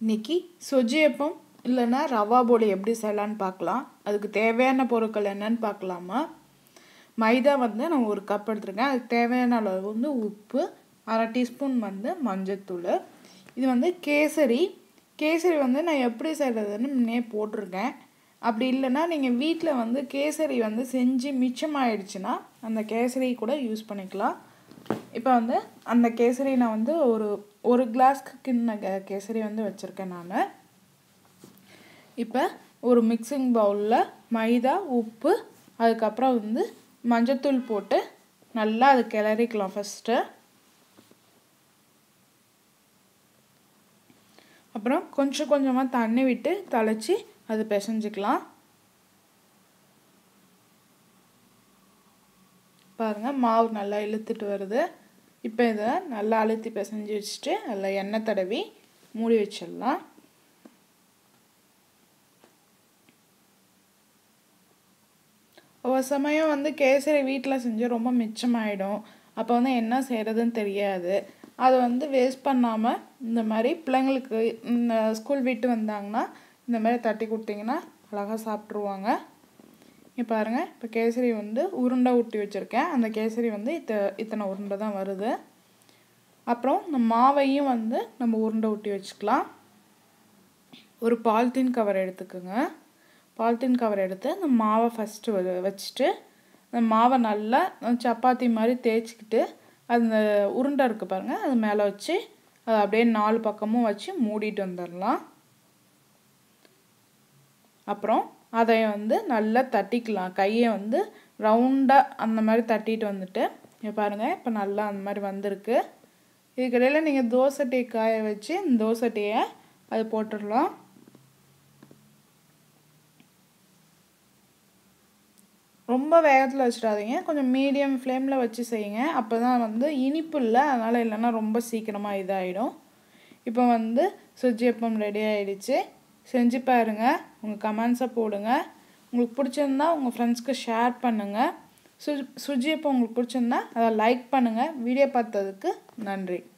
இன்னைக்கு சொஜ்ஜியப்பம் இல்லைன்னா ரவா போலி எப்படி செய்யலான்னு பார்க்கலாம் அதுக்கு தேவையான பொருட்கள் என்னன்னு பார்க்கலாமா மைதா வந்து நான் ஒரு கப் எடுத்திருக்கேன் அதுக்கு தேவையான அளவு வந்து உப்பு அரை டீஸ்பூன் வந்து மஞ்சத்தூள் இது வந்து கேசரி கேசரி வந்து நான் எப்படி செய்கிறதுன்னு முன்னே போட்டிருக்கேன் அப்படி இல்லைன்னா நீங்கள் வீட்டில் வந்து கேசரி வந்து செஞ்சு மிச்சமாயிடுச்சுன்னா அந்த கேசரி கூட யூஸ் பண்ணிக்கலாம் இப்போ வந்து அந்த கேசரி நான் வந்து ஒரு ஒரு கிளாஸ்க்கு கிண்ண கே- கேசரி வந்து வச்சுருக்கேன் நான் இப்போ ஒரு மிக்சிங் பவுலில் மைதா உப்பு அதுக்கப்புறம் வந்து மஞ்சத்தூள் போட்டு நல்லா அது கிளறிக்கலாம் ஃபஸ்ட்டு அப்புறம் கொஞ்சம் கொஞ்சமாக தண்ணி விட்டு தழைச்சி அது பிசைஞ்சுக்கலாம் பாருங்கள் மாவு நல்லா இழுத்துட்டு வருது இப்போ இதை நல்லா அழுத்தி பிசைஞ்சு வச்சுட்டு அதில் எண்ணெய் தடவி மூடி வச்சிடலாம் ஒரு சமயம் வந்து கேசரி வீட்டில் செஞ்சு ரொம்ப மிச்சமாயிடும் அப்போ வந்து என்ன செய்கிறதுன்னு தெரியாது அதை வந்து வேஸ்ட் பண்ணாமல் இந்த மாதிரி பிள்ளைங்களுக்கு இந்த ஸ்கூல் விட்டு வந்தாங்கன்னா இந்த மாதிரி தட்டி கொடுத்தீங்கன்னா அழகாக சாப்பிட்ருவாங்க இங்கே பாருங்கள் இப்போ கேசரி வந்து உருண்டை ஊட்டி வச்சுருக்கேன் அந்த கேசரி வந்து இத்த இத்தனை உருண்டை தான் வருது அப்புறம் இந்த மாவையும் வந்து நம்ம உருண்டை ஊட்டி வச்சுக்கலாம் ஒரு பாலித்தீன் கவர் எடுத்துக்கோங்க பாலித்தீன் கவர் எடுத்து அந்த மாவை ஃபஸ்ட்டு வச்சுட்டு அந்த மாவை நல்லா சப்பாத்தி மாதிரி தேய்ச்சிக்கிட்டு அந்த உருண்டை இருக்குது பாருங்கள் அது மேலே வச்சு அதை அப்படியே நாலு பக்கமும் வச்சு மூடிட்டு வந்துடலாம் அப்புறம் அதை வந்து நல்லா தட்டிக்கலாம் கையை வந்து ரவுண்டாக அந்த மாதிரி தட்டிட்டு வந்துட்டு இங்கே பாருங்கள் இப்போ நல்லா அந்த மாதிரி வந்திருக்கு இதுக்கிடையில் நீங்கள் தோசை டீ காய வச்சு இந்த தோசை டீயை அது போட்டுடலாம் ரொம்ப வேகத்தில் வச்சிடாதீங்க கொஞ்சம் மீடியம் ஃப்ளேமில் வச்சு செய்யுங்க அப்போ தான் வந்து இனிப்பு இல்லை அதனால் இல்லைன்னா ரொம்ப சீக்கிரமாக இதாகிடும் இப்போ வந்து சுஜியப்பம் ரெடி ஆயிடுச்சு செஞ்சு பாருங்கள் உங்கள் கமெண்ட்ஸை போடுங்க உங்களுக்கு பிடிச்சிருந்தா உங்கள் ஃப்ரெண்ட்ஸ்க்கு ஷேர் பண்ணுங்கள் சு சுஜியப்பம் உங்களுக்கு பிடிச்சிருந்தா அதை லைக் பண்ணுங்கள் வீடியோ பார்த்ததுக்கு நன்றி